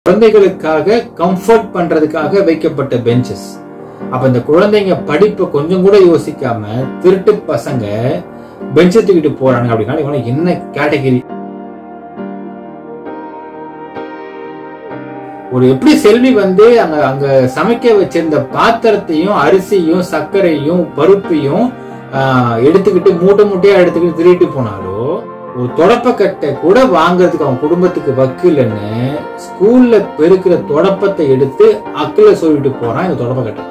குழந்தைகளுக்காக கம்ஃபர்ட் பண்றதுக்காக வைக்கப்பட்ட பெஞ்சஸ் அப்ப இந்த குழந்தைங்க படிப்பை கொஞ்சம் கூட யோசிக்காம திருட்டு பசங்க பெஞ்சை தூக்கிட்டு போறாங்க அப்படின்னா இவங்க என்ன கேட்டகரி ஒரு எப்படி செல்வி வந்து அங்க அங்க சமைக்க வச்சிருந்த பாத்திரத்தையும் அரிசியும் சர்க்கரையும் பருப்பையும் ஆஹ், எடுத்துக்கிட்டு மூட்டை மூட்டையா எடுத்துக்கிட்டு திருட்டு போனாலோ ஒரு தொடப்பக்கட்டை கூட வாங்குறதுக்கு அவன் குடும்பத்துக்கு வக்கில்லைன்னு ஸ்கூல்ல பெருக்கிற தொடப்பத்தை எடுத்து அக்குல சொல்லிட்டு போறான் இந்த தொடப்பக்கட்டை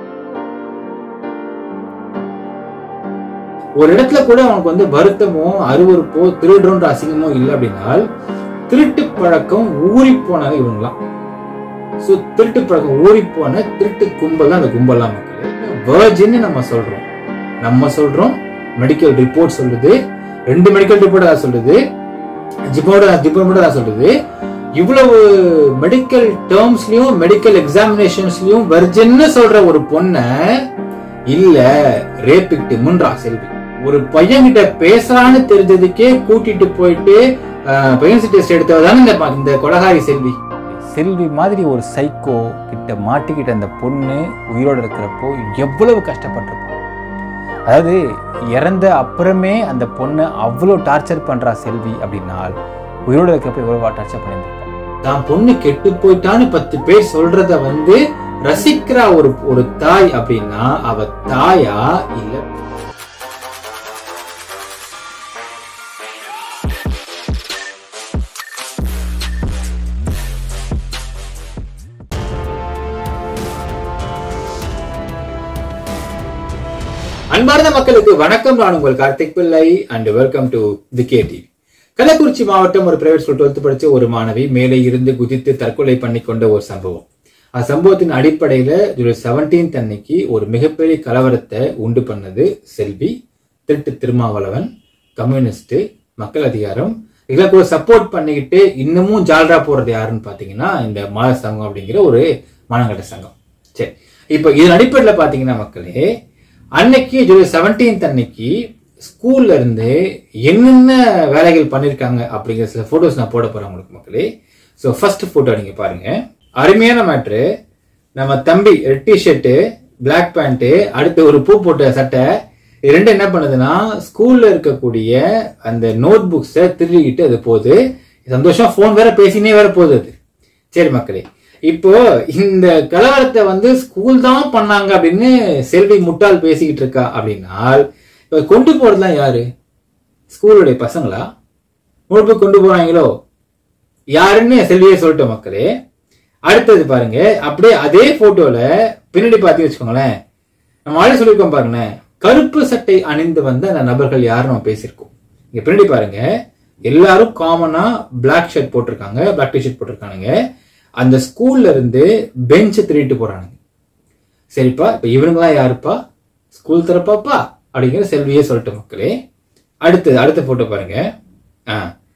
ஒரு இடத்துல கூட அவனுக்கு வந்து வருத்தமோ அருவருப்போ திருடுன்ற அசிங்கமோ இல்லை அப்படின்னால் திருட்டு பழக்கம் ஊறி போனது இவங்களாம் சோ திருட்டு பழக்கம் ஊறி போன திருட்டு கும்பல் தான் அந்த கும்பல்லாம் மக்கள் வேர்ஜின்னு நம்ம சொல்றோம் நம்ம சொல்றோம் மெடிக்கல் ரிப்போர்ட் சொல்லுது ரெண்டு மெடிக்கல் ரிப்போர்ட் தான் சொல்லுது ஜிப்போட ஜிப்போட தான் சொல்லுது இவ்வளவு மெடிக்கல் டேர்ம்ஸ்லயும் மெடிக்கல் எக்ஸாமினேஷன்ஸ்லயும் வெர்ஜின்னு சொல்ற ஒரு பொண்ண இல்ல ரேபிக்ட் முன்றா செல்வி ஒரு பையன்கிட்ட பேசுறான்னு தெரிஞ்சதுக்கே கூட்டிட்டு போயிட்டு பையன் டெஸ்ட் எடுத்தவதானே இந்த ம- இந்த கொலகாரி செல்வி செல்வி மாதிரி ஒரு சைக்கோ கிட்ட மாட்டிக்கிட்ட அந்த பொண்ணு உயிரோடு இருக்கிறப்போ எவ்வளவு கஷ்டப்பட்டிருப்போம் அதாவது இறந்த அப்புறமே அந்த பொண்ணை அவ்வளோ டார்ச்சர் பண்றா செல்வி அப்படின்னால் உயிரோடு இருக்கிறப்போ எவ்வளோ டார்ச்சர் பண்ணியிருந்திருப்பான் தான் பொண்ணு கெட்டு போயிட்டான்னு பத்து பேர் சொல்றத வந்து ரசிக்கிறா ஒரு ஒரு தாய் அப்படின்னா அவ தாயா இல்ல அன்பார்ந்த மக்களுக்கு வணக்கம் நான் உங்கள் Karthik Pillai and welcome to the K TV Kallakurichi மாவட்டம் ஒரு பிரைவேட் ஸ்கூல் டுவெல்த் படிச்ச ஒரு மாணவி மேலே இருந்து குதித்து தற்கொலை பண்ணி கொண்ட ஒரு சம்பவம் அந்த சம்பவத்தின் அடிப்படையில ஜூலை செவன்டீன்த் அன்னைக்கு ஒரு மிகப்பெரிய கலவரத்தை உண்டு பண்ணது செல்வி திருட்டு திருமாவளவன் கம்யூனிஸ்ட் மக்கள் அதிகாரம் இதெல்லாம் கூட சப்போர்ட் பண்ணிக்கிட்டு இன்னமும் ஜால்ரா போறது யாருன்னு பாத்தீங்கன்னா இந்த மாத சங்கம் அப்படிங்கிற ஒரு மானங்கட்ட சங்கம் சரி இப்போ இதன் அடிப்படையில் பாத்தீங்கன்னா மக்களே அன்னைக்கு ஜூலை செவன்டீன்த் அன்னைக்கு ஸ்கூல்ல இருந்து என்னென்ன வேலைகள் பண்ணிருக்காங்க அப்படிங்கிற சில போட்டோஸ் நான் போட போறேன் உங்களுக்கு மக்களே ஸோ ஃபர்ஸ்ட் போட்டோ நீங்க பாருங்க அருமையான மேட்ரு நம்ம தம்பி ரெட் டிஷர்ட்டு பிளாக் பேண்ட்டு அடுத்து ஒரு பூ போட்ட சட்டை இது ரெண்டும் என்ன பண்ணுதுன்னா ஸ்கூல்ல இருக்கக்கூடிய அந்த நோட் புக்ஸை திருடிக்கிட்டு அது போகுது சந்தோஷம் ஃபோன் வேற பேசினே வேற போகுது அது சரி மக்களே இப்போ இந்த கலவரத்தை வந்து ஸ்கூல் தான் பண்ணாங்க அப்படின்னு செல்வி முட்டாள் பேசிக்கிட்டு இருக்கா அப்படின்னால் இப்ப கொண்டு போறதுலாம் யாரு ஸ்கூலுடைய பசங்களா நோட் புக் கொண்டு போறாங்களோ யாருன்னு செல்வியே சொல்லிட்டோம் மக்களே அடுத்தது பாருங்க அப்படியே அதே போட்டோல பின்னாடி பார்த்து வச்சுக்கோங்களேன் நம்ம ஆல்ரெடி சொல்லியிருக்கோம் பாருங்களேன் கருப்பு சட்டை அணிந்து வந்த அந்த நபர்கள் யாருன்னு நம்ம பேசியிருக்கோம் இங்க பின்னாடி பாருங்க எல்லாரும் காமனா பிளாக் ஷர்ட் போட்டிருக்காங்க பிளாக் டி ஷர்ட் போட்டிருக்கானுங்க அந்த ஸ்கூல்ல இருந்து பெஞ்சை திருடிட்டு போறானுங்க சரிப்பா இப்ப இவனுங்களாம் யாருப்பா ஸ்கூல் திறப்பாப்பா அப்படிங்கிற செல்வியே சொல்லிட்டு மக்களே அடுத்தது அடுத்த போட்டோ பாருங்க ஆ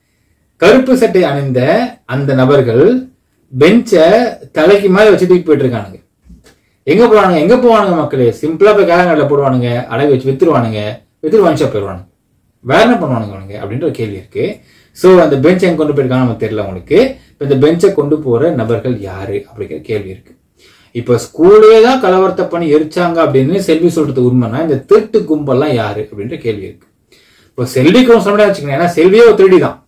கருப்பு சட்டை அணிந்த அந்த நபர்கள் பெஞ்சை தலைக்கு மேல வச்சு தூக்கி போயிட்டு இருக்கானுங்க எங்க போவானுங்க எங்க போவானுங்க மக்களே சிம்பிளா போய் கேலங்கல்ல போடுவானுங்க அடகு வச்சு வித்துருவானுங்க வித்துரு வாங்கி போயிடுவானுங்க வேற என்ன பண்ணுவானுங்க அவனுங்க அப்படின்ற ஒரு கேள்வி இருக்கு சோ அந்த பெஞ்ச் எங்க கொண்டு போயிருக்காங்க நமக்கு தெரியல உங்களுக்கு இப்ப இந்த பெஞ்சை கொண்டு போற நபர்கள் யாரு அப்படிங்கிற கேள்வி இருக்கு இப்ப ஸ்கூலே தான் கலவரத்தை பண்ணி எரிச்சாங்க அப்படின்னு செல்வி சொல்றது உண்மைனா இந்த திருட்டு கும்பல்லாம் யாரு அப்படின்ற கேள்வி இருக்கு இப்போ செல்விக்கு சொல்ல முடியாது வச்சுக்கோங்க ஏன்னா செல்வியே ஒரு திருடி தான்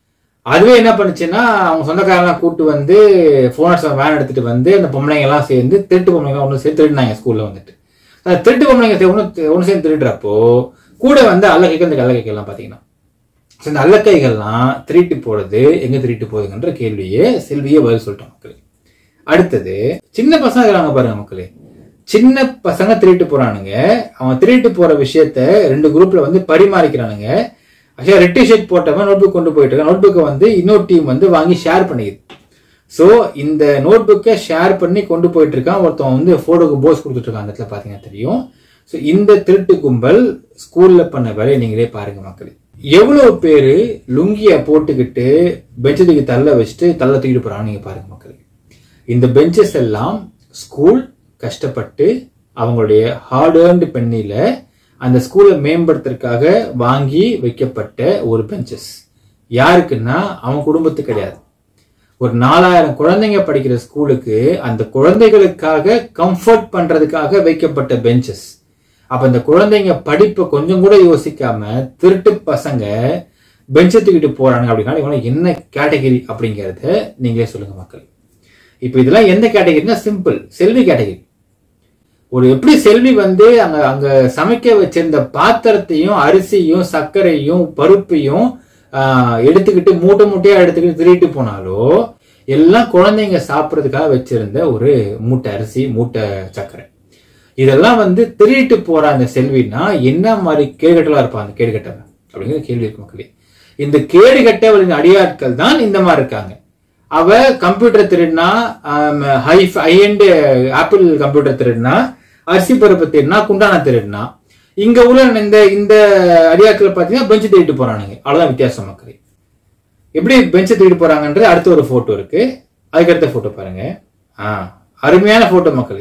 அதுவே என்ன பண்ணுச்சுன்னா அவங்க சொந்தக்காரெல்லாம் கூட்டு வந்து ஃபோனர்ஸ் வேன் எடுத்துட்டு வந்து அந்த பொம்பளைங்க எல்லாம் சேர்ந்து திருட்டு பொம்பளைங்க ஒன்று சேர்ந்து திருடினாங்க ஸ்கூல்ல வந்துட்டு அந்த திருட்டு பொம்பளைங்க ஒன்று ஒன்று சேர்ந்து திருடுறப்போ கூட வந்து அல்லக்கைக்கு இந்த கல்லக்கைகள்லாம் பார்த்தீங்கன்னா ஸோ இந்த அல்லக்கைகள்லாம் திருட்டு போடுறது எங்க திருட்டு போகுதுங்கன்ற கேள்வியே செல்வியே பதில் சொல்லிட்டோம் மக்களே அடுத்தது சின்ன பசங்க இருக்கிறாங்க பாருங்க மக்களே சின்ன பசங்க திருட்டு போறானுங்க அவன் திருட்டு போற விஷயத்த ரெண்டு குரூப்ல வந்து பரிமாறிக்கிறானுங்க ஆக்சுவலா ரெட் ஷர்ட் போட்டவன் நோட் புக் கொண்டு போயிட்டு இருக்கான் நோட் புக்கை வந்து இன்னொரு டீம் வந்து வாங்கி ஷேர் பண்ணிக்குது ஸோ இந்த நோட் புக்கை ஷேர் பண்ணி கொண்டு போயிட்டு இருக்கான் ஒருத்தன் வந்து போட்டோக்கு போஸ் கொடுத்துட்டு இருக்கான் அந்த இடத்துல பார்த்தீங்கன்னா தெரியும் ஸோ இந்த திருட்டு கும்பல் ஸ்கூல்ல பண்ண வேலையை நீங்களே பாருங்க மக்களே எவ்வளவு பேரு லுங்கிய போட்டுக்கிட்டு பெஞ்சத்துக்கு தள்ள வச்சுட்டு தள்ள தூக்கிட்டு போறாங்க நீங்க பாருங்க மக்களே இந்த பெஞ்சஸ் எல்லாம் ஸ்கூல் கஷ்டப்பட்டு அவங்களுடைய ஹார்ட் ஏர்ன்டு பெண்ணில அந்த ஸ்கூலை மேம்படுத்துறதுக்காக வாங்கி வைக்கப்பட்ட ஒரு பெஞ்சஸ் யாருக்குன்னா அவன் குடும்பத்துக்கு கிடையாது ஒரு நாலாயிரம் குழந்தைங்க படிக்கிற ஸ்கூலுக்கு அந்த குழந்தைகளுக்காக கம்ஃபர்ட் பண்றதுக்காக வைக்கப்பட்ட பெஞ்சஸ் அப்ப இந்த குழந்தைங்க படிப்பை கொஞ்சம் கூட யோசிக்காம திருட்டு பசங்க பெஞ்சை தூக்கிட்டு போறாங்க அப்படின்னா இவங்க என்ன கேட்டகரி அப்படிங்கறத நீங்களே சொல்லுங்க மக்கள் இப்ப இதெல்லாம் எந்த கேட்டகரினா சிம்பிள் செல்வி கேட்டகரி ஒரு எப்படி செல்வி வந்து அங்க அங்க சமைக்க வச்சிருந்த பாத்திரத்தையும் அரிசியும் சர்க்கரையும் பருப்பையும் ஆஹ், எடுத்துக்கிட்டு மூட்டை மூட்டையா எடுத்துக்கிட்டு திருடிட்டு போனாலோ எல்லாம் குழந்தைங்க சாப்பிட்றதுக்காக வச்சிருந்த ஒரு மூட்டை அரிசி மூட்டை சர்க்கரை இதெல்லாம் வந்து திருடிட்டு போற அந்த செல்வினா என்ன மாதிரி கேடுகட்டலா இருப்பான் அந்த கேடுகட்டவன் அப்படிங்கிற கேள்வி இருக்கு மக்களே இந்த கேடுகட்டவளின் அடியாட்கள் தான் இந்த மாதிரி இருக்காங்க அவ கம்ப்யூட்டர் திருடினா high high end Apple computer திருடினா அரிசி பருப்பு திருடினா குண்டான திருடினா இங்க உள்ள இந்த இந்த அடியாட்கள் பாத்தீங்கன்னா பெஞ்சு திருட்டு போறானுங்க அவ்வளவுதான் வித்தியாசம் மக்களே எப்படி பெஞ்சை தூக்கிட்டு போறாங்கன்றது அடுத்த ஒரு போட்டோ இருக்கு அதுக்கு அடுத்த போட்டோ பாருங்க ஆ அருமையான போட்டோ மக்களே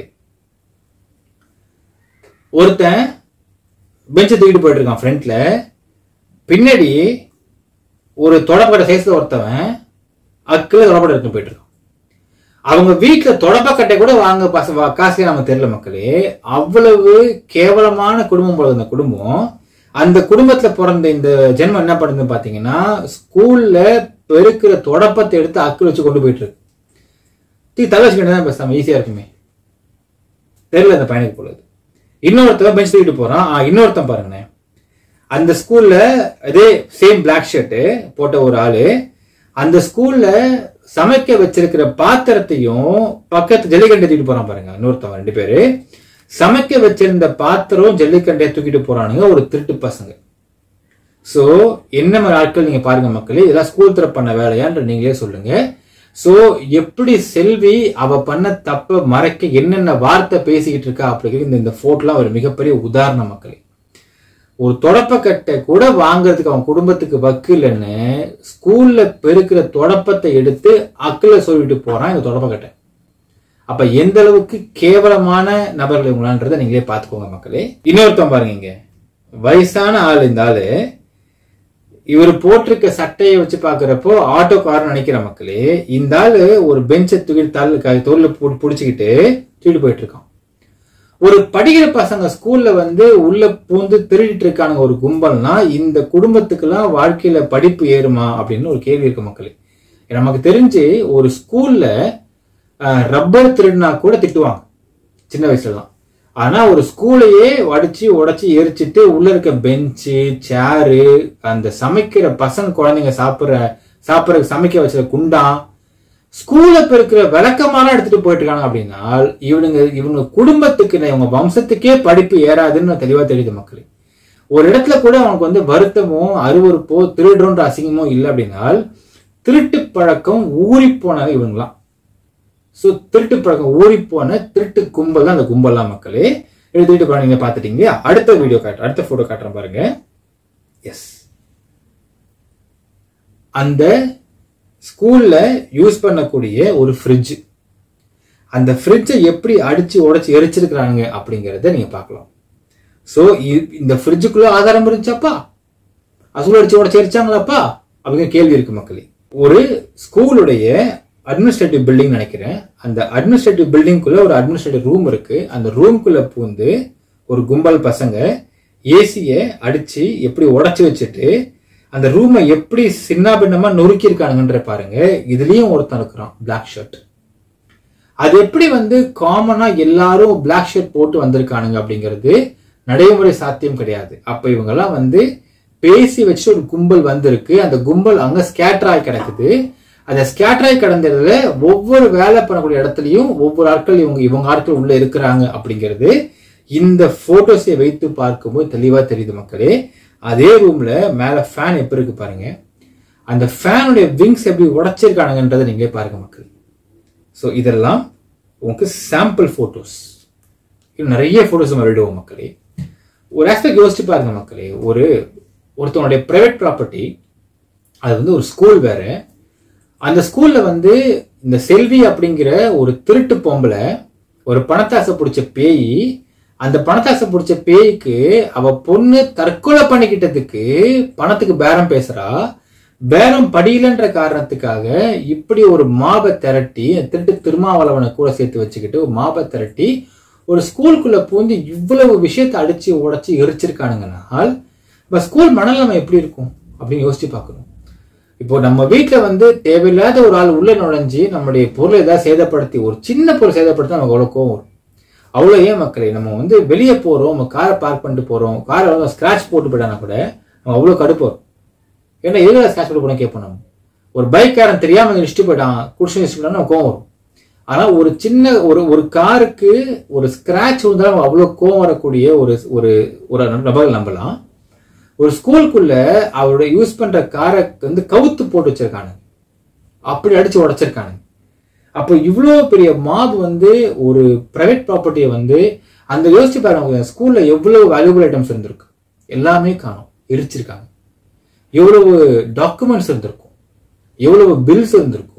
ஒருத்தன் பெஞ்சை தூக்கிட்டு போயிட்டு இருக்கான் ஃப்ரண்ட்ல பின்னாடி ஒரு தொடப்பட சைஸ்ல ஒருத்தவன் அக்கில் தொடப்பட எடுத்து போயிட்டு இருக்கான் அவங்க வீட்டுல தொடப்பக்கட்டை கூட வாங்க பச வா- காசே நமக்கு தெரியல மக்களே அவ்வளவு கேவலமான குடும்பம் போல இந்த குடும்பம் அந்த குடும்பத்துல பிறந்த இந்த ஜென்மம் என்ன பண்ணுது பாத்தீங்கன்னா ஸ்கூல்ல பெருக்கிற தொடப்பத்தை எடுத்து அக்கில் வச்சு கொண்டு போயிட்டு இருக்கு தீ தலை வச்சுக்கிட்டு தான் பேசாம ஈஸியா இருக்குமே தெரியல அந்த பையனுக்கு போலது இன்னொருத்தன் பெஞ்ச் தூக்கிட்டு போறான் ஆ, இன்னொருத்தன் பாருங்க அந்த ஸ்கூல்ல அதே சேம் பிளாக் ஷர்ட் போட்ட ஒரு ஆளு அந்த ஸ்கூல்ல சமைக்க வச்சிருக்கிற பாத்திரத்தையும் பக்கத்து ஜல்லிக்கண்டை தூக்கிட்டு போறான் பாருங்க இன்னொருத்தவன் ரெண்டு பேரு சமைக்க வச்சிருந்த பாத்திரம் ஜல்லிக்கண்டையை தூக்கிட்டு போறானுங்க ஒரு திருட்டு பசங்க சோ என்ன மாதிரி ஆட்கள் நீங்க பாருங்க மக்களே இதெல்லாம் ஸ்கூல் தர பண்ண வேலையான்ற நீங்களே சொல்லுங்க சோ எப்படி செல்வி அவ பண்ண தப்ப மறைக்க என்னென்ன வார்த்தை பேசிக்கிட்டு இருக்கா அப்படிங்கிறது இந்த இந்த போட்டோலாம் ஒரு மிகப்பெரிய உதாரணம் மக்களே ஒரு தொடப்பக்கட்டை கூட வாங்குறதுக்கு அவன் குடும்பத்துக்கு வக்கில்லைன்னு ஸ்கூல்ல பெருக்கிற தொடப்பத்தை எடுத்து அக்கில சொல்லிட்டு போறான் இந்த தொடப்பக்கட்டை அப்ப எந்த அளவுக்கு கேவலமான நபர்கள் இவங்களான்றதை நீங்களே பார்த்துக்கோங்க மக்களே இன்னொருத்தன் பாருங்க இங்க வயசான ஆள் இந்த ஆளு இவர் போட்டிருக்க சட்டையை வச்சு பாக்குறப்போ ஆட்டோக்காரன் நினைக்கிற மக்களே இந்த ஆளு ஒரு பெஞ்சை தூக்கி தள்ள தோல்ல புடிச்சுக்கிட்டு தூக்கிட்டு போயிட்டு இருக்கான் ஒரு படிக்கிற பசங்க ஸ்கூல்ல வந்து உள்ள பூந்து திருடிட்டு இருக்கானுங்க ஒரு கும்பல்னா இந்த குடும்பத்துக்கெல்லாம் வாழ்க்கையில படிப்பு ஏறுமா அப்படின்னு ஒரு கேள்வி இருக்கு மக்களே நமக்கு தெரிஞ்சு ஒரு ஸ்கூல்ல ரப்பர் திருடினா கூட திட்டுவாங்க சின்ன வயசுலலாம் ஆனா ஒரு ஸ்கூலையே வடிச்சு உடைச்சு எரிச்சிட்டு உள்ள இருக்க பெஞ்சு சேரு அந்த சமைக்கிற பசங்க குழந்தைங்க சாப்பிடுற சாப்பிடுற சமைக்க வச்ச குண்டான் ஸ்கூல்ல இருக்கிற விளக்கமான எடுத்துட்டு போயிட்டு இருக்காங்க அப்படின்னா இவனுங்க இவங்க குடும்பத்துக்கு இவங்க வம்சத்துக்கே படிப்பு ஏறாதுன்னு தெளிவா தெரியுது மக்களே ஒரு இடத்துல கூட அவனுக்கு வந்து வருத்தமோ அருவருப்போ திருடுறோன்ற அசிங்கமோ இல்லை அப்படின்னால் திருட்டு பழக்கம் ஊறி போனது இவங்களாம் ஸோ திருட்டு பழக்கம் ஊறி போன திருட்டு கும்பல் தான் அந்த கும்பல்லாம் மக்களே எடுத்துக்கிட்டு போன நீங்க பார்த்துட்டீங்க அடுத்த வீடியோ காட்டுறேன் அடுத்த போட்டோ காட்டுறேன் பாருங்க எஸ் அந்த ஸ்கூல்ல யூஸ் பண்ணக்கூடிய ஒரு ஃப்ரிட்ஜ் அந்த ஃப்ரிட்ஜை எப்படி அடிச்சு உடைச்சு எரிச்சிருக்கிறாங்க அப்படிங்கிறத நீங்க பார்க்கலாம் ஸோ இந்த ஃப்ரிட்ஜுக்குள்ள ஆதாரம் இருந்துச்சாப்பா அசூல் அடிச்சு உடச்சு எரிச்சாங்களாப்பா அப்படிங்கிற கேள்வி இருக்கு மக்களே ஒரு ஸ்கூலுடைய அட்மினிஸ்ட்ரேட்டிவ் பில்டிங் நினைக்கிறேன் அந்த அட்மினிஸ்ட்ரேட்டிவ் பில்டிங்குள்ள ஒரு அட்மினிஸ்ட்ரேட்டிவ் ரூம் இருக்கு அந்த ரூம்குள்ள பூந்து ஒரு கும்பல் பசங்க ஏசியை அடிச்சு எப்படி உடைச்சு வச்சுட்டு அந்த ரூமை எப்படி சின்ன பின்னமா நொறுக்கி இருக்கானுங்கன்ற பாருங்க இதுலயும் ஒருத்தன் இருக்கிறான் பிளாக் ஷர்ட் அது எப்படி வந்து காமனா எல்லாரும் பிளாக் ஷர்ட் போட்டு வந்திருக்கானுங்க அப்படிங்கிறது நடைமுறை சாத்தியம் கிடையாது அப்ப இவங்கெல்லாம் வந்து பேசி வச்சு ஒரு கும்பல் வந்திருக்கு அந்த கும்பல் அங்க ஸ்கேட்டர் ஆகி கிடக்குது அந்த ஸ்கேட்டர் ஆகி கிடந்ததுல ஒவ்வொரு வேலை பண்ணக்கூடிய இடத்துலயும் ஒவ்வொரு ஆட்கள் இவங்க இவங்க ஆட்கள் உள்ள இருக்கிறாங்க அப்படிங்கிறது இந்த போட்டோஸை வைத்து பார்க்கும்போது தெளிவா தெரியுது மக்களே அதே ரூம்ல மேல ஃபேன் எப்படி இருக்கு பாருங்க அந்த ஃபேனுடைய விங்ஸ் எப்படி உடைச்சிருக்கானுங்கன்றதை நீங்களே பாருங்க மக்கள் ஸோ இதெல்லாம் உங்களுக்கு சாம்பிள் போட்டோஸ் இன்னும் நிறைய போட்டோஸ் நம்ம விடுவோம் மக்களே ஒரு ஆஸ்பெக்ட் யோசிச்சு பாருங்க மக்களே ஒரு ஒருத்தவனுடைய பிரைவேட் ப்ராப்பர்ட்டி அது வந்து ஒரு ஸ்கூல் வேற அந்த ஸ்கூல்ல வந்து இந்த செல்வி அப்படிங்கிற ஒரு திருட்டு பொம்பளை ஒரு பணத்தாசை பிடிச்ச பேய் அந்த பணத்தாசை பிடிச்ச பேய்க்கு அவ பொண்ணு தற்கொலை பண்ணிக்கிட்டதுக்கு பணத்துக்கு பேரம் பேசுறா பேரம் படியலன்ற காரணத்துக்காக இப்படி ஒரு மாபை திரட்டி திருட்டு திருமாவளவனை கூட சேர்த்து வச்சுக்கிட்டு ஒரு மாபை திரட்டி ஒரு ஸ்கூலுக்குள்ள பூந்து இவ்வளவு விஷயத்தை அடிச்சு உடைச்சு எரிச்சிருக்கானுங்கனால் இப்போ ஸ்கூல் மனநிலைமை எப்படி இருக்கும் அப்படின்னு யோசிச்சு பார்க்கணும் இப்போ நம்ம வீட்டில் வந்து தேவையில்லாத ஒரு ஆள் உள்ள நுழைஞ்சு நம்முடைய பொருளை ஏதாவது சேதப்படுத்தி ஒரு சின்ன பொருள் சேதப்படுத்தி நமக்கு அவ்வளோ கோவம் வரும் அவ்வளோ ஏன் மக்களே நம்ம வந்து வெளியே போகிறோம் நம்ம காரை பார்க் பண்ணிட்டு போகிறோம் காரை வந்து ஸ்க்ராட்ச் போட்டு போயிட்டானா கூட நம்ம அவ்வளோ கடுப்பு வரும் ஏன்னா எதுல ஸ்க்ராட்ச் போட்டு போன கேட்போம் நம்ம ஒரு பைக்காரன் தெரியாம இஷ்டு போயிட்டான் குடிச்சு இஷ்டு போயிட்டான் நமக்கு கோவம் வரும் ஆனா ஒரு சின்ன ஒரு ஒரு காருக்கு ஒரு ஸ்கிராட்ச் இருந்தாலும் அவ்வளோ கோவம் வரக்கூடிய ஒரு ஒரு ஒரு நபர்கள் நம்பலாம் ஒரு ஸ்கூலுக்குள்ள அவரோட யூஸ் பண்ற காரை வந்து கவுத்து போட்டு வச்சிருக்கானு அப்படி அடிச்சு உடைச்சிருக்கானு அப்போ இவ்வளோ பெரிய மாப் வந்து ஒரு பிரைவேட் ப்ராப்பர்ட்டியை வந்து அந்த யோசிச்சு பாருங்க ஸ்கூல்ல எவ்வளவு வேல்யூபிள் ஐட்டம்ஸ் இருந்திருக்கு எல்லாமே காணும் எரிச்சிருக்காங்க எவ்வளவு டாக்குமெண்ட்ஸ் இருந்திருக்கும் எவ்வளவு பில்ஸ் இருந்திருக்கும்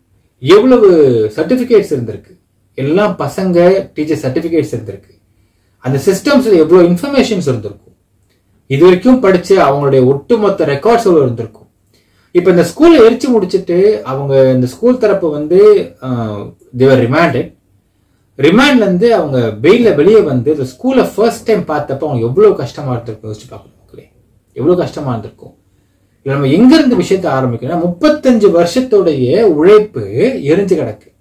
எவ்வளவு சர்டிபிகேட்ஸ் இருந்திருக்கு எல்லாம் பசங்க டீச்சர் சர்டிபிகேட்ஸ் இருந்திருக்கு அந்த சிஸ்டம்ஸ்ல எவ்வளவு இன்ஃபர்மேஷன்ஸ் இருந்திருக்கும் இது வரைக்கும் படிச்ச அவங்களுடைய ஒட்டுமொத்த ரெக்கார்ட்ஸ் எவ்வளவு இருந்திருக்கும் இப்ப இந்த ஸ்கூல்ல எரிச்சு முடிச்சிட்டு அவங்க இந்த ஸ்கூல் தரப்பு வந்து தேவர் ரிமாண்டட் ரிமாண்ட்ல இருந்து அவங்க பெயில வெளியே வந்து இந்த ஸ்கூல்ல ஃபர்ஸ்ட் டைம் பார்த்தப்ப அவங்க எவ்வளவு கஷ்டமா இருந்திருக்கும் யோசிச்சு பார்க்கணும் மக்களே எவ்வளவு கஷ்டமா இருந்திருக்கும் இதுல நம்ம எங்க இருந்து விஷயத்த ஆரம்பிக்கணும் முப்பத்தஞ்சு வருஷத்துடைய உழைப்பு எரிஞ்சு கிடக்கு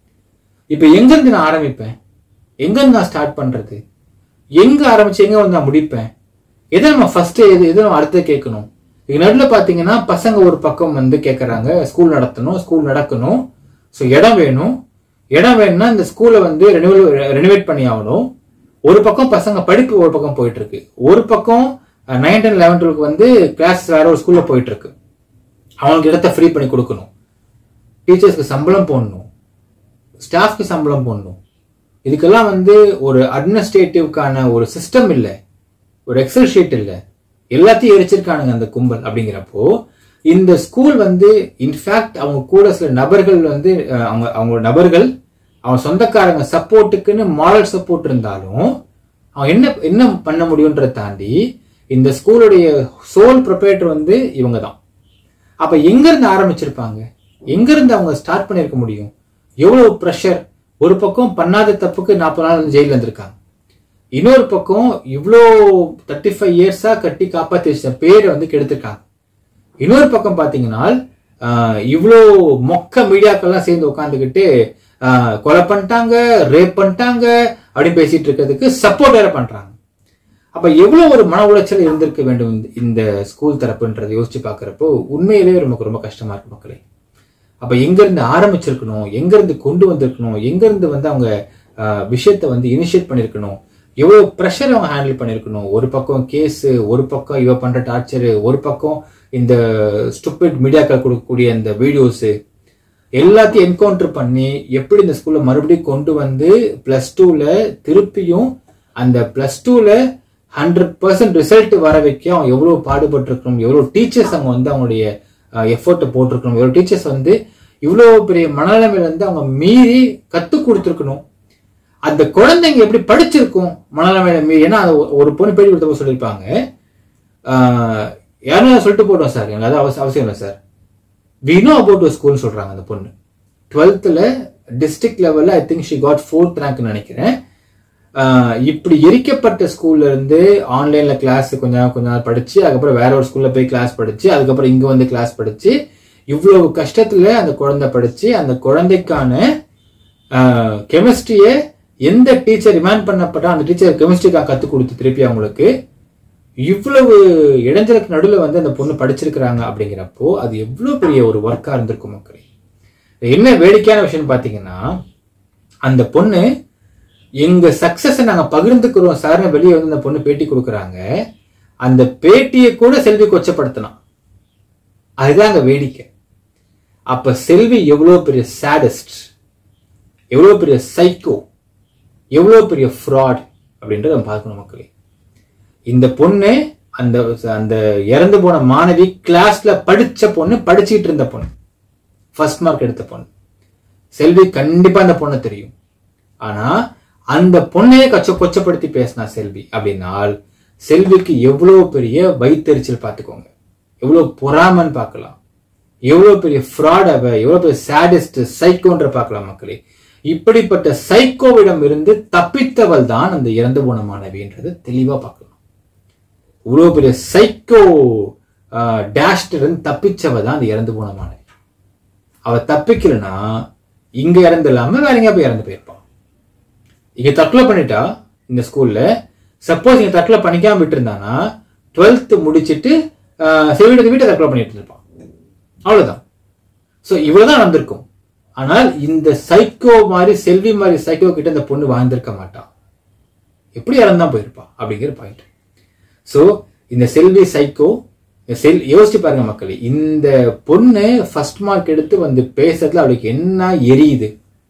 இப்ப எங்க இருந்து நான் ஆரம்பிப்பேன் எங்க இருந்து நான் ஸ்டார்ட் பண்றது எங்க ஆரம்பிச்சு எங்க வந்து நான் முடிப்பேன் எதை நம்ம ஃபர்ஸ்ட் எது எது நம்ம அடுத்து கேட்கணும் இது நடுவில் பார்த்தீங்கன்னா பசங்க ஒரு பக்கம் வந்து கேட்குறாங்க ஸ்கூல் நடத்தணும் ஸ்கூல் நடக்கணும் ஸோ இடம் வேணும் இடம் வேணும்னா இந்த ஸ்கூலை வந்து ரெனிவல் ரெனிவேட் பண்ணி ஆகணும் ஒரு பக்கம் பசங்க படிப்பு ஒரு பக்கம் போயிட்டு இருக்கு ஒரு பக்கம் நைன்த் அண்ட் லெவன்த்துக்கு வந்து கிளாஸ் வேற ஒரு ஸ்கூல்ல போயிட்டு இருக்கு அவங்களுக்கு இடத்த ஃப்ரீ பண்ணி கொடுக்கணும் டீச்சர்ஸ்க்கு சம்பளம் போடணும் ஸ்டாஃப்க்கு சம்பளம் போடணும் இதுக்கெல்லாம் வந்து ஒரு அட்மினிஸ்ட்ரேட்டிவ்க்கான ஒரு சிஸ்டம் இல்லை ஒரு எக்ஸல் ஷீட் இல்லை எல்லாத்தையும் எரிச்சிருக்கானுங்க அந்த கும்பல் அப்படிங்கிறப்போ இந்த ஸ்கூல் வந்து இன்ஃபேக்ட் அவங்க கூட சில நபர்கள் வந்து அஹ், அவங்க அவங்க நபர்கள் அவங்க சொந்தக்காரங்க சப்போர்ட்டுக்குன்னு மாரல் சப்போர்ட் இருந்தாலும் அவன் என்ன என்ன பண்ண முடியுன்றதை தாண்டி இந்த ஸ்கூலுடைய சோல் ப்ரொப்ரேட்டர் வந்து இவங்க தான் அப்ப எங்க இருந்து ஆரம்பிச்சிருப்பாங்க எங்க இருந்து அவங்க ஸ்டார்ட் பண்ணிருக்க முடியும் எவ்வளவு ப்ரெஷர் ஒரு பக்கம் பண்ணாத தப்புக்கு நாற்பது நாள் வந்து ஜெயில இருந்திருக்காங்க இன்னொரு பக்கம் இவ்வளோ தேர்ட்டி ஃபைவ் இயர்ஸா கட்டி காப்பாத்தி வச்ச பேரை வந்து கெடுத்திருக்காங்க இன்னொரு பக்கம் பாத்தீங்கன்னா ஆஹ், இவ்வளோ மொக்க மீடியாக்கள்லாம் சேர்ந்து உட்காந்துக்கிட்டு கொலை பண்ணிட்டாங்க ரேப் பண்ணிட்டாங்க அப்படின்னு பேசிட்டு இருக்கிறதுக்கு சப்போர்ட் வேற பண்றாங்க அப்ப எவ்வளவு ஒரு மன உளைச்சல் இருந்திருக்க வேண்டும் இந்த- இந்த ஸ்கூல் தரப்புன்றதை யோசிச்சு பார்க்கறப்போ உண்மையிலேயே நமக்கு ரொம்ப கஷ்டமா இருக்கு மக்களே அப்ப எங்க இருந்து ஆரம்பிச்சிருக்கணும் எங்க இருந்து கொண்டு வந்திருக்கணும் எங்க இருந்து வந்து அவங்க ஆஹ், விஷயத்தை வந்து இனிஷியேட் பண்ணிருக்கணும் எவ்வளவு ப்ரெஷர் அவங்க ஹேண்டில் பண்ணிருக்கணும் ஒரு பக்கம் கேஸ் ஒரு பக்கம் இவ பண்ற டார்ச்சர் ஒரு பக்கம் இந்த ஸ்டூபிட் மீடியாக்கள் கொடுக்கக்கூடிய இந்த வீடியோஸ் எல்லாத்தையும் என்கவுண்டர் பண்ணி எப்படி இந்த ஸ்கூல்ல மறுபடியும் கொண்டு வந்து பிளஸ் டூல திருப்பியும் அந்த பிளஸ் டூல ஹண்ட்ரட் பர்சன்ட் ரிசல்ட் வர வைக்க அவங்க எவ்வளவு பாடுபட்டிருக்கணும் எவ்வளவு டீச்சர்ஸ் அவங்க வந்து அவங்களுடைய எஃபோர்ட்டை போட்டிருக்கணும் எவ்வளவு டீச்சர்ஸ் வந்து இவ்வளவு பெரிய மனநிலைமையில இருந்து அவங்க மீறி கத்து கொடுத்துருக்கணும் அந்த குழந்தைங்க எப்படி படிச்சிருக்கும் மனநிலைமையில மீறி ஏன்னா அது ஒரு பொண்ணு பேட்டி கொடுத்தப்போ சொல்லியிருப்பாங்க ஆஹ், யாரும் சொல்லிட்டு போட்டோம் சார் எனக்கு அது அவசியம் அவசியம் இல்லை சார் வி நோ அபவுட் ஸ்கூல்னு சொல்றாங்க அந்த பொண்ணு டுவெல்த்தில் டிஸ்ட்ரிக்ட் லெவலில் I think she got fourth rank நினைக்கிறேன் ஆஹ் இப்படி எரிக்கப்பட்ட ஸ்கூல்ல இருந்து ஆன்லைன்ல கிளாஸ் கொஞ்ச நாள் கொஞ்ச நாள் படிச்சு அதுக்கப்புறம் வேற ஒரு ஸ்கூல்ல போய் கிளாஸ் படிச்சு அதுக்கப்புறம் இங்க வந்து கிளாஸ் படிச்சு இவ்வளவு கஷ்டத்துல அந்த குழந்தை படிச்சு அந்த குழந்தைக்கான கெமிஸ்ட்ரிய எந்த டீச்சர் ரிமாண்ட் பண்ணப்பட்ட அந்த டீச்சர் கெமிஸ்ட்ரிக்காக கத்து கொடுத்து திருப்பி அவங்களுக்கு இவ்வளவு இடைஞ்சலுக்கு நடுவில் வந்து அந்த பொண்ணு படிச்சிருக்கிறாங்க அப்படிங்கிறப்போ அது எவ்வளவு பெரிய ஒரு ஒர்க்கா இருந்திருக்கும் மக்களே என்ன வேடிக்கையான விஷயம் பாத்தீங்கன்னா அந்த பொண்ணு எங்க சக்சஸ் நாங்க பகிர்ந்துக்கிறோம் சார்னு வெளியே வந்து அந்த பொண்ணு பேட்டி கொடுக்குறாங்க அந்த பேட்டியை கூட செல்வி கொச்சப்படுத்தலாம் அதுதான் அங்க வேடிக்கை அப்ப செல்வி எவ்வளவு பெரிய சாடஸ்ட் எவ்வளவு பெரிய சைக்கோ எவ்வளவு பெரிய ஃப்ராட் அப்படின்றத நம்ம பார்க்கணும் மக்களே இந்த பொண்ணு அந்த அந்த இறந்து போன மாணவி கிளாஸ்ல படிச்ச பொண்ணு படிச்சிட்டு இருந்த பொண்ணு ஃபர்ஸ்ட் மார்க் எடுத்த பொண்ணு செல்வி கண்டிப்பா அந்த பொண்ணை தெரியும் ஆனா அந்த பொண்ணையே கச்ச கொச்சப்படுத்தி பேசினா செல்வி அப்படின்னால் செல்விக்கு எவ்வளவு பெரிய வைத்தறிச்சல் பார்த்துக்கோங்க எவ்வளவு பொறாமன்னு பார்க்கலாம் எவ்வளவு பெரிய ஃப்ராட் அவ எவ்வளவு பெரிய சேடஸ்ட் சைக்கோன்ற பார்க்கலாம் மக்களே இப்படிப்பட்ட சைக்கோவிடம் இருந்து தப்பித்தவள் தான் அந்த இறந்து போன மாணவின்றது தெளிவா பார்க்கலாம் இவ்வளவு பெரிய சைக்கோ டேஷ்ல இருந்து தப்பிச்சவ தான் அந்த இறந்து போன மாணவி அவ தப்பிக்கலனா இங்க இறந்து இல்லாம வேற எங்கேயா போய் இறந்து போயிருப்பான் இங்க தற்கொலை பண்ணிட்டா இந்த ஸ்கூல்ல சப்போஸ் இங்க தற்கொலை பண்ணிக்காம விட்டுருந்தானா டுவெல்த் முடிச்சிட்டு செவிடுக்கு வீட்டை தற்கொலை பண்ணிட்டு இருப்பான் அவ்வளவுதான் சோ இவ்வளவுதான் நடந்திருக்கும் ஆனால் இந்த சைக்கோ மாதிரி செல்வி மாதிரி சைக்கோ கிட்ட இந்த பொண்ணு வாழ்ந்திருக்க மாட்டான் எப்படி இறந்தான் போயிருப்பா அப்படிங்கிற பாயிண்ட் சோ இந்த செல்வி சைக்கோ செல் யோசிச்சு பாருங்க மக்களே இந்த பொண்ணு ஃபர்ஸ்ட் மார்க் எடுத்து வந்து பேசுறதுல அவளுக்கு என்ன எரியுது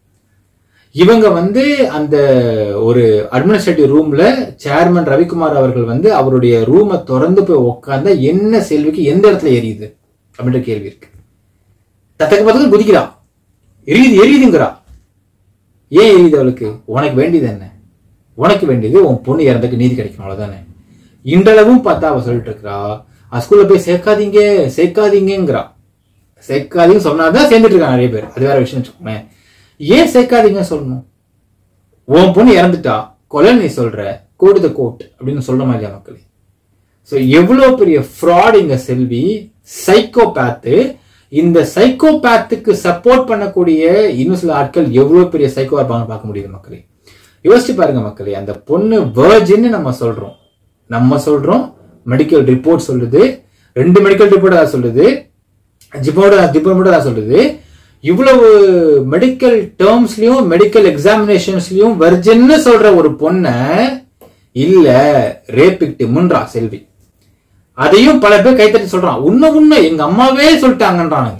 இவங்க வந்து அந்த ஒரு அட்மினிஸ்ட்ரேட்டிவ் ரூம்ல சேர்மன் ரவிக்குமார் அவர்கள் வந்து அவருடைய ரூமை திறந்து போய் உட்கார்ந்தா என்ன செல்விக்கு எந்த இடத்துல எரியுது அப்படின்ற கேள்வி இருக்கு தத்தக்கு பார்த்து குதிக்கிறா எரியுது எரியுதுங்கிறா ஏன் எரியுது அவளுக்கு உனக்கு வேண்டியது என்ன உனக்கு வேண்டியது உன் பொண்ணு இறந்துக்கு நீதி கிடைக்கணும் அவ்வளவுதானே இன்றளவும் பார்த்தா அவ சொல்லிட்டு இருக்கிறா ஸ்கூல்ல போய் சேர்க்காதீங்க சேர்க்காதீங்கிறா சேர்க்காதீங்க சொன்னாதான் சேர்ந்துட்டு இருக்காங்க நிறைய பேர் அது வேற விஷயம் வச்சுக்கோமே ஏன் சேர்க்காதீங்க சொல்லணும் உன் பொண்ணு இறந்துட்டா கொலை நீ சொல்ற கோட் த கோட் அப்படின்னு சொல்ற மாதிரியா மக்களே ஸோ எவ்வளோ பெரிய ஃப்ராட் இங்க செல்வி சைக்கோபேத்து இந்த சைக்கோபேத்துக்கு சப்போர்ட் பண்ணக்கூடிய இன்னும் சில ஆட்கள் எவ்வளவு பெரிய சைக்கோ இருப்பாங்க பார்க்க முடியுது மக்களே யோசிச்சு பாருங்க மக்களே அந்த பொண்ணு வேர்ஜின்னு நம்ம சொல்றோம் நம்ம சொல்றோம் மெடிக்கல் ரிப்போர்ட் சொல்லுது ரெண்டு மெடிக்கல் ரிப்போர்ட் தான் சொல்லுது ஜிப்போட டிபார்ட்மெண்ட் தான் சொல்லுது இவ்வளவு மெடிக்கல் டேர்ம்ஸ்லயும் மெடிக்கல் எக்ஸாமினேஷன்ஸ்லயும் வெர்ஜின்னு சொல்ற ஒரு பொண்ணை இல்ல ரேபிக்ட் முன்றா செல்வி அதையும் பல பேர் கைத்தட்டி சொல்றான் உன்ன உன்ன எங்க அம்மாவே சொல்லிட்டாங்கன்றானுங்க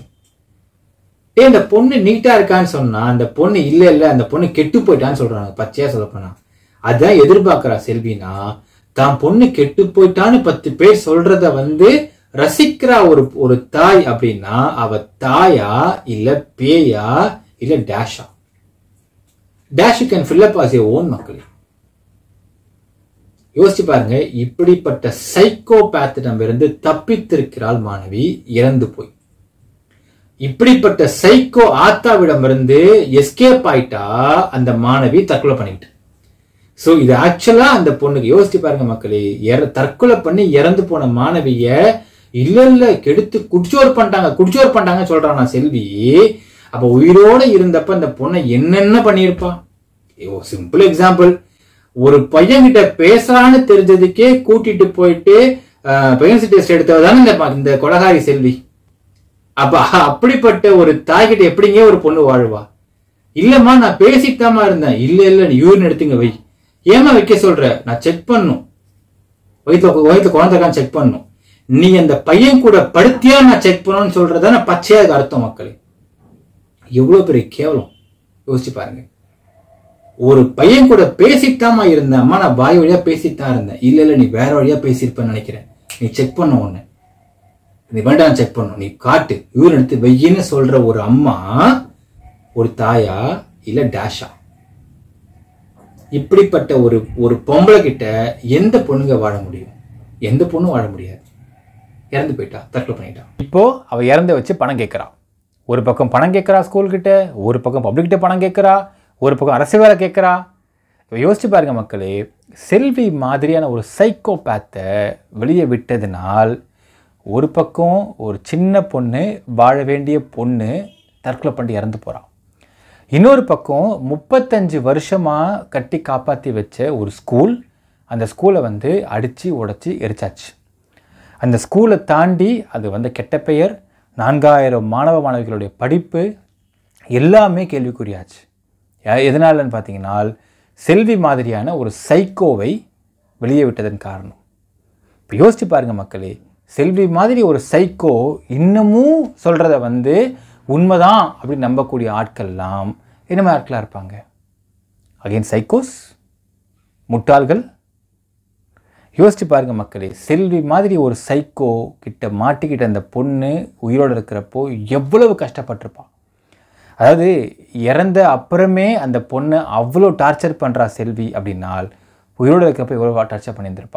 ஏ இந்த பொண்ணு நீட்டா இருக்கான்னு சொன்னா அந்த பொண்ணு இல்ல இல்ல அந்த பொண்ணு கெட்டு போயிட்டான்னு சொல்றாங்க பச்சையா சொல்ல போனா அதான் எதிர்பார்க்கிறா செல்வினா தான் பொண்ணு கெட்டு போயிட்டான்னு பத்து பேர் சொல்றத வந்து ரசிக்கிறா ஒரு ஒரு தாய் அப்படின்னா அவ தாயா இல்ல பேயா இல்ல டேஷா dash you can fill up as a own மக்களே யோசிச்சு பாருங்க இப்படிப்பட்ட சைக்கோபேத்திடம் இருந்து தப்பித்திருக்கிறாள் மாணவி இறந்து போய் இப்படிப்பட்ட சைக்கோ ஆத்தாவிடம் இருந்து எஸ்கேப் ஆயிட்டா அந்த மாணவி தற்கொலை பண்ணிட்டு சோ இது ஆக்சுவலா அந்த பொண்ணுக்கு யோசிச்சு பாருங்க மக்களே இற- தற்கொலை பண்ணி இறந்து போன மாணவிய இல்ல இல்ல கெடுத்து குடிச்சோர் பண்ணிட்டாங்க குடிச்சோர் பண்ணிட்டாங்க சொல்றான் செல்வி அப்ப உயிரோட இருந்தப்ப அந்த பொண்ணை என்னென்ன பண்ணியிருப்பா சிம்பிள் எக்ஸாம்பிள் ஒரு பையன் கிட்ட பேசலான்னு தெரிஞ்சதுக்கே கூட்டிட்டு போயிட்டு பெயின்சி டெஸ்ட் எடுத்தவதானே இந்த ப- இந்த கொலகாரி செல்வி அப்ப அப்படிப்பட்ட ஒரு தாய்கிட்ட எப்படிங்க ஒரு பொண்ணு வாழ்வா இல்லம்மா நான் பேசிட்டாமா இருந்தேன் இல்ல இல்ல நீ யூரின் எடுத்துங்க வை ஏமா வைக்க சொல்ற நான் செக் பண்ணும் வயிற்றுல வயிற்றுல குழந்தை இருக்கான்னு செக் பண்ணும் நீ அந்த பையன் கூட படுத்தியா நான் செக் பண்ணணும்னு சொல்றதான பச்சையா அதுக்கு அர்த்தம் மக்களே எவ்வளவு பெரிய கேவலம் யோசிச்சு பாருங்க ஒரு பையன் கூட பேசிட்டாமா இருந்தேன் அம்மா நான் வாய் வழியா பேசித்தான் இருந்தேன் இல்ல இல்ல நீ வேற வழியா பேசியிருப்பேன்னு நினைக்கிறேன் நீ செக் பண்ண ஒண்ணு நீ வேண்டாம் செக் பண்ணும் நீ காட்டு இவன் எடுத்து வெய்யின்னு சொல்ற ஒரு அம்மா ஒரு தாயா இல்ல டேஷா இப்படிப்பட்ட ஒரு ஒரு பொம்பளை கிட்ட எந்த பொண்ணுங்க வாழ முடியும் எந்த பொண்ணும் வாழ முடியாது இறந்து போயிட்டா தற்கொலை பண்ணிட்டா இப்போ அவ இறந்த வச்சு பணம் கேட்குறா ஒரு பக்கம் பணம் கேட்குறா ஸ்கூல்கிட்ட ஒரு பக்கம் பப்ளிக்கிட்ட பணம் கேட்குறா ஒரு பக்கம் அரசியல் வேலை கேட்குறா இப்போ யோசிச்சு பாருங்க மக்களே செல்வி மாதிரியான ஒரு சைக்கோபேத்தை வெளியே விட்டதினால் ஒரு பக்கம் ஒரு சின்ன பொண்ணு வாழ வேண்டிய பொண்ணு தற்கொலை பண்ணி இறந்து போகிறான் இன்னொரு பக்கம் முப்பத்தஞ்சு வருஷமாக கட்டி காப்பாற்றி வச்ச ஒரு ஸ்கூல் அந்த ஸ்கூலை வந்து அடித்து உடைச்சி எரிச்சாச்சு அந்த ஸ்கூலை தாண்டி அது வந்த கெட்ட பெயர் நான்காயிரம் மாணவ மாணவிகளுடைய படிப்பு எல்லாமே கேள்விக்குறியாச்சு யா- எதனாலன்னு பார்த்தீங்கன்னா செல்வி மாதிரியான ஒரு சைக்கோவை வெளியே விட்டதன் காரணம் இப்போ யோசிச்சு பாருங்க மக்களே செல்வி மாதிரி ஒரு சைக்கோ இன்னமும் சொல்கிறத வந்து உண்மைதான் அப்படின்னு நம்பக்கூடிய ஆட்கள்லாம் என்ன மாதிரி ஆட்களாக இருப்பாங்க அகைன் சைக்கோஸ் முட்டாள்கள் யோசிச்சு பாருங்க மக்களே செல்வி மாதிரி ஒரு சைக்கோ கிட்ட மாட்டிக்கிட்ட அந்த பொண்ணு உயிரோடு இருக்கிறப்போ எவ்வளவு கஷ்டப்பட்டிருப்பான் அதாவது இறந்த அப்புறமே அந்த பொண்ணை அவ்வளோ டார்ச்சர் பண்ணுறா செல்வி அப்படின்னால் உயிரோடு இருக்கிறப்ப எவ்வளோ டார்ச்சர் பண்ணியிருந்திருப்பா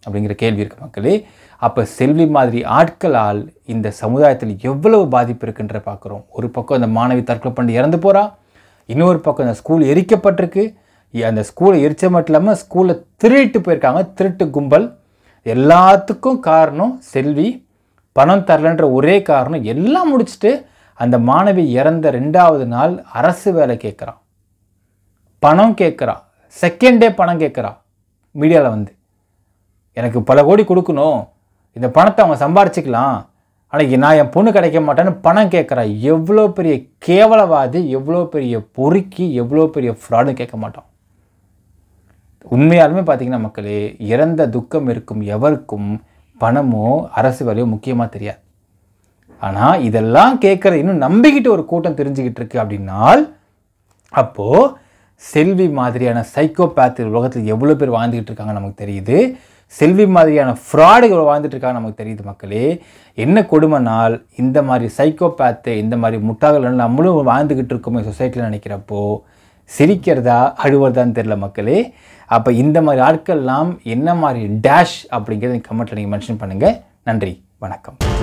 அப்படிங்கிற கேள்வி இருக்கு மக்களே அப்போ செல்வி மாதிரி ஆட்களால் இந்த சமுதாயத்தில் எவ்வளவு பாதிப்பு இருக்குன்ற பார்க்குறோம் ஒரு பக்கம் அந்த மாணவி தற்கொலை பண்ணி இறந்து போகிறா இன்னொரு பக்கம் அந்த ஸ்கூல் எரிக்கப்பட்டிருக்கு இ- அந்த ஸ்கூலை எரிச்ச மட்டும் இல்லாமல் ஸ்கூலில் திருட்டு போயிருக்காங்க திருட்டு கும்பல் எல்லாத்துக்கும் காரணம் செல்வி பணம் தரலன்ற ஒரே காரணம் எல்லாம் முடிச்சுட்டு அந்த மாணவி இறந்த ரெண்டாவது நாள் அரசு வேலை கேட்குறான் பணம் கேட்குறான் செகண்டே பணம் கேட்குறான் மீடியாவில் வந்து எனக்கு பல கோடி கொடுக்கணும் இந்த பணத்தை அவங்க சம்பாரிச்சுக்கலாம் ஆனால் நான் என் பொண்ணு கிடைக்க மாட்டேன்னு பணம் கேட்குறா எவ்வளோ பெரிய கேவலவாதி எவ்வளோ பெரிய பொறுக்கி எவ்வளோ பெரிய ஃப்ராடுன்னு கேட்க மாட்டோம் உண்மையாலுமே பார்த்தீங்கன்னா மக்களே இறந்த துக்கம் இருக்கும் எவருக்கும் பணமோ அரசு வேலையோ முக்கியமாக தெரியாது ஆனால் இதெல்லாம் கேட்குற இன்னும் நம்பிக்கிட்டு ஒரு கூட்டம் தெரிஞ்சுக்கிட்டு இருக்கு அப்படின்னால் அப்போது செல்வி மாதிரியான சைக்கோபேத் உலகத்தில் எவ்வளோ பேர் வாழ்ந்துக்கிட்டு இருக்காங்க நமக்கு தெரியுது செல்வி மாதிரியான ஃப்ராடுகள் வாழ்ந்துட்டு இருக்காங்க நமக்கு தெரியுது மக்களே என்ன கொடுமைனால் இந்த மாதிரி சைக்கோபேத்து இந்த மாதிரி முட்டாள்கள் நம்மளும் வாழ்ந்துக்கிட்டு இருக்கோமே சொசைட்டியில் நினைக்கிறப்போ சிரிக்கிறதா அழுவதான்னு தெரில மக்களே அப்போ இந்த மாதிரி ஆட்கள்லாம் என்ன மாதிரி டேஷ் அப்படிங்கிறத கமெண்ட்டில் நீங்கள் மென்ஷன் பண்ணுங்கள் நன்றி வணக்கம்